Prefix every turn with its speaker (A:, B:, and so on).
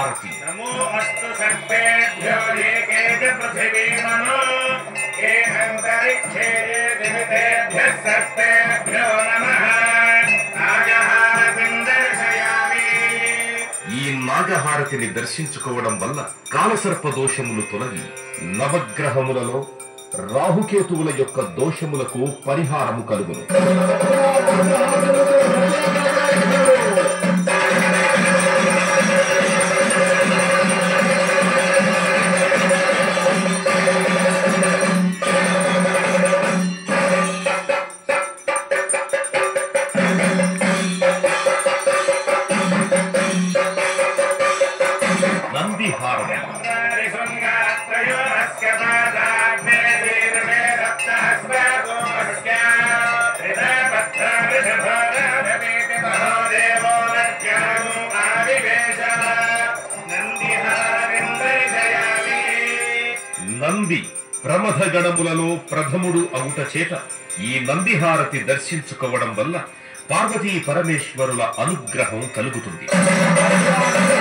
A: హారతి
B: నమో అస్తు సర్వేభ్యో ఏకే చ పృథివీ మను ఏకంతరిక్షే దివితేభ్యः సర్వేభ్యో నమః నాగహారతిం దర్శయామి
A: ఈ నాగహారతిని దర్శించుకోవడం వల్ల కాలసర్ప దోషములు తొలగి నవగ్రహములలో రాహుకేతువుల యొక్క దోషములకు పరిహారము కలుగును నంది హారతి
B: ృంగాత్రయోరస్య పాదాగ్నే దీర్ఘే సప్తహస్వాగోమస్య త్రిదపత్రవృషభోరవేతి మహోదేవో నత్యాగో ఆవివేశ నందిహారవిం దర్శయామి
A: నంది ప్రమథ గణములలో ప్రథముడు అవుట చేత ఈ నందిహారతి దర్శించుకోవడం వల్ల పార్వతీ పరమేశ్వరుల అనుగ్రహం కలుగుతుంది